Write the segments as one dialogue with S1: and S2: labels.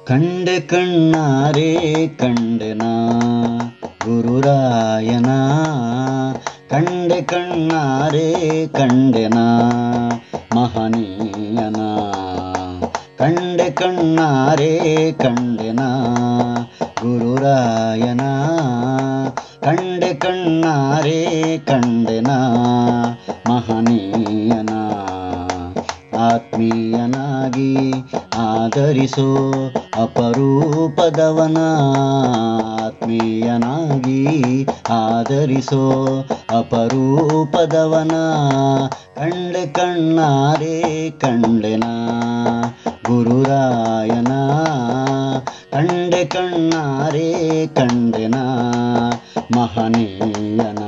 S1: ಕಂಡೆ ಕಣ್ಣಾರೆ ಕಂಡೆನ ಗುರುರಾಯನ ಕಂಡೆ ಕಣ್ಣಾರೆ ಕಂಡೆನ ಮಹನೀಯನ ಕಂಡೆ ಕಣ್ಣಾರೆ ಕಂಡೆನ ಗುರುರಾಯನ ಕಂಡೆ ಕಣ್ಣಾರೆ ಕಂಡೆನ ಮಹನೀಯನ ಆತ್ಮೀಯನಾಗಿ ಆದರಿಸೋ ಅಪರೂಪದವನ ಆತ್ಮೀಯನಾಗಿ ಆದರಿಸೋ ಅಪರೂಪದವನ ಕಂಡೆ ಕಣ್ಣಾರೆ ಕಂಡೆನ ಗುರುರಾಯನ ಕಂಡೆ ಕಣ್ಣಾರೆ ಕಂಡೆನ ಮಹನೀಯನ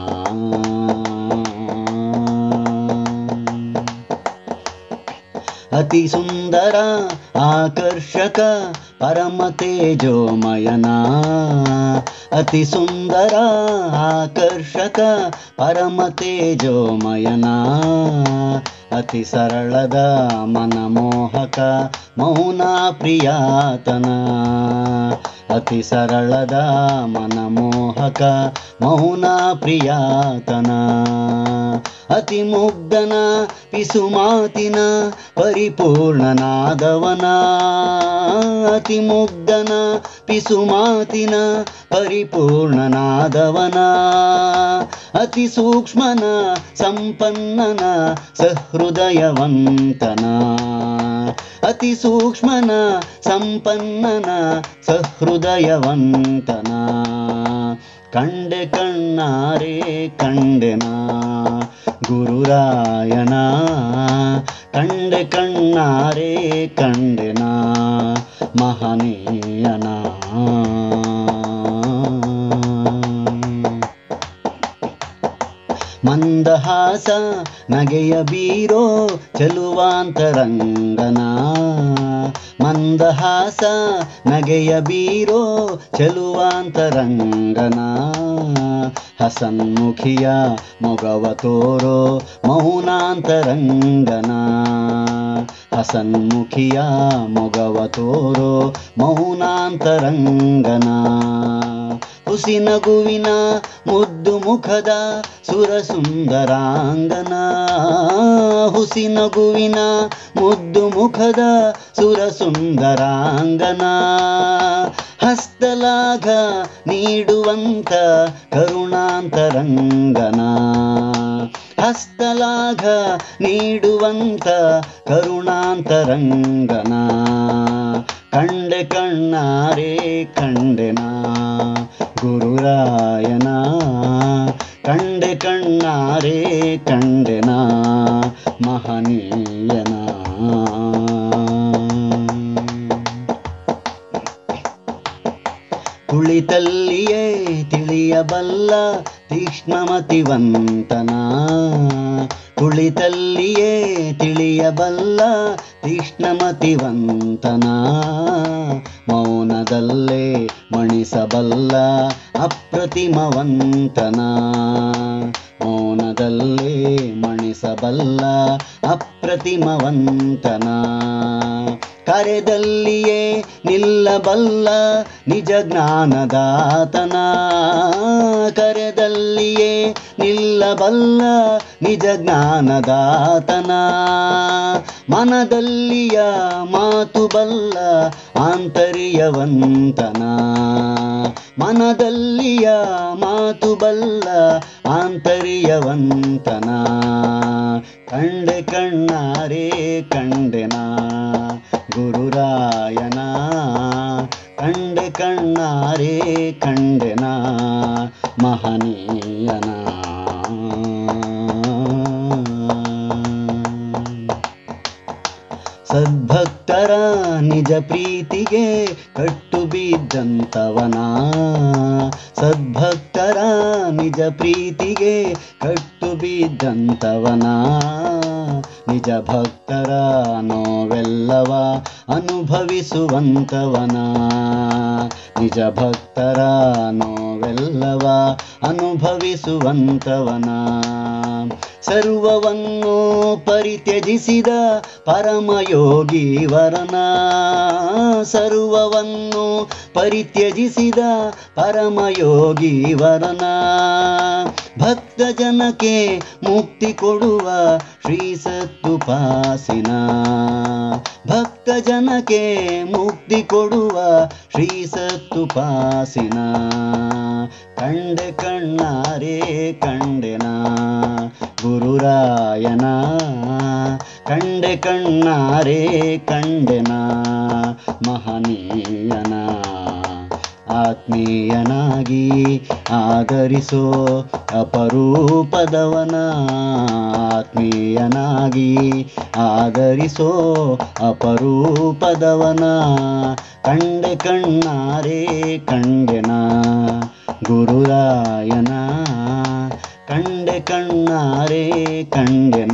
S1: ಅತಿ ಸುಂದರ ಆಕರ್ಷಕ ಪರಮ ತೇಜೋಮಯನ ಅತಿ ಸುಂದರ ಆಕರ್ಷಕ ಪರಮ ತೇಜೋಮಯನ ಅತಿ ಸರಳದ ಮನಮೋಹಕ ಮೌನ ಪ್ರಿಯಾತನ ಅತಿ ಸರಳದ ಮನಮೋಹಕ ಮೌನ ಪ್ರಿಯಾತನ ಅತಿ ಮುಗ್ಧನ ಪಿಸುಮಾತಿನ ಪರಿಪೂರ್ಣನಾದವನ ಅತಿ ಮುಗ್ಧನ ಪಿಸುಮಾತಿನ ಪರಿಪೂರ್ಣನಾದವನ ಅತಿ ಸೂಕ್ಷ್ಮನ ಸಂಪನ್ನನ ಸಹೃದಯವಂತನ ಅತಿ ಸೂಕ್ಷ್ಮನ ಸಂಪನ್ನನ ಸಹೃದಯವಂತನ ಕಂಡೆ ಕಣ್ಣಾರೆ ಕಂಡೆನ ಗುರುರಾಯನ ಕಂಡೆ ಕಣ್ಣಾರೆ ಕಂಡೆನ ಮಹನೀಯನ ಮಂದಹಾಸ ನಗೆಯ ಬೀರೋ ಚೆಲುವಾಂತರಂಗನ ಮಂದಹಾಸ ನಗೆಯ ಬೀರೋ ಚೆಲುವಾಂತರಂಗನ ಹಸನ್ಮುಖಿಯ ಮೊಗವ ತೋರೋ ಮೌನಾಂತರಂಗನ ಹಸನ್ಮುಖಿಯ ಮೊಗವ ತೋರೋ ಮೌನಾಂತರಂಗನ ಹುಸಿ ನಗುವಿನ ಮುದ್ದು ಮುಖದ ಸುರಸುಂದರಾಂಗನ ಹುಸಿ ನಗುವಿನ ಮುದ್ದು ಮುಖದ ಸುರಸುಂದರಾಂಗನ ಹಸ್ತಲಾಘ ನೀಡುವಂತ ಕರುಣಾಂತರಂಗನ ಹಸ್ತಲಾಘ ನೀಡುವಂತ ಕರುಣಾಂತರಂಗನ ಕಂಡೆ ಕಣ್ಣಾರೆ ಕಂಡೆನ ಗುರುರಾಯನ ಕಂಡೆ ಕಣ್ಣಾರೆ ಕಂಡೆನ ಮಹನೀಯನ ಕುಳಿತಲ್ಲಿಯೇ ತಿಳಿಯಬಲ್ಲ ತೀಕ್ಷ್ಣಮತಿವಂತನ ಕುಳಿತಲ್ಲಿಯೇ ತಿಳಿಯಬಲ್ಲ ತೀಕ್ಷ್ಣಮತಿವಂತನ ಮೌನದಲ್ಲೇ ಮಣಿಸಬಲ್ಲ ಅಪ್ರತಿಮವಂತನ ಮೌನದಲ್ಲೇ ಮಣಿಸಬಲ್ಲ ಅಪ್ರತಿಮವಂತನ ಕರೆದಲ್ಲಿಯೇ ನಿಲ್ಲಬಲ್ಲ ನಿಜ ಜ್ಞಾನದಾತನ ಕರೆದಲ್ಲಿಯೇ ನಿಲ್ಲಬಲ್ಲ ನಿಜ ಜ್ಞಾನದಾತನ ಮನದಲ್ಲಿಯ ಮಾತು ಬಲ್ಲ ಆಂತರ್ಯವಂತನ ಮನದಲ್ಲಿಯ ಮಾತು ಬಲ್ಲ ಆಂತರ್ಯವಂತನ ಕಂಡೆ ಕಣ್ಣಾರೆ ಕಂಡೆನ ಗುರುರಾಯನ ಕಂಡೆ ಕಣ್ಣಾರೆ ಕಂಡೆನ ಮಹನೀಯನ ಸದ್ಭಕ್ತರ ನಿಜ ಪ್ರೀತಿಗೆ ಕಟ್ಟು ಬಿದ್ದಂತವನ ಸದ್ಭಕ್ತರ ನಿಜ ಪ್ರೀತಿಗೆ ಕಟ್ಟು ಬಿದ್ದಂತವನ ನಿಜ ಭಕ್ತರ ನೋವೆಲ್ಲವ ಅನುಭವಿಸುವಂತವನ ನಿಜ ಭಕ್ತರ ನೋವೆಲ್ಲವ ಅನುಭವಿಸುವಂತವನ ಸರ್ವವನ್ನು ಪರಿತ್ಯಜಿಸಿದ ಪರಮಯೋಗಿ ವರನ ಸರ್ವವನ್ನು ಪರಿತ್ಯಜಿಸಿದ ಪರಮಯೋಗಿ ವರನ ಭಕ್ತ ಜನಕ್ಕೆ ಮುಕ್ತಿ ಕೊಡುವ ಶ್ರೀ ಸತ್ತುಪಾಸಿನ ಭಕ್ತ ಜನಕ್ಕೆ ಮುಕ್ತಿ ಕೊಡುವ ಶ್ರೀ ಸತ್ತುಪಾಸಿನ ಕಂಡೆ ಕಣ್ಣಾರೆ ಕಂಡೆನ ಗುರುರಾಯನ ಕಂಡೆ ಕಣ್ಣಾರೆ ಕಂಡೆನ ಮಹನೀಯನ ಆತ್ಮೀಯನಾಗಿ ಆದರಿಸೋ ಅಪರೂಪದವನ ಆತ್ಮೀಯನಾಗಿ ಆದರಿಸೋ ಅಪರೂಪದವನ ಕಂಡೆ ಕಣ್ಣಾರೆ ಕಂಡೆನ ಗುರುರಾಯನ ಕಂಡೆ ಕಣ್ಣಾರೆ ಕಂಡೆನ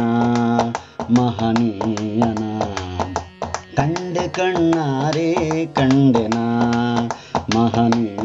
S1: ಮಹನೀಯನ ಕಂಡೆ ಕಣ್ಣಾರೆ ಕಂಡೆನ ಮಹನೀಯ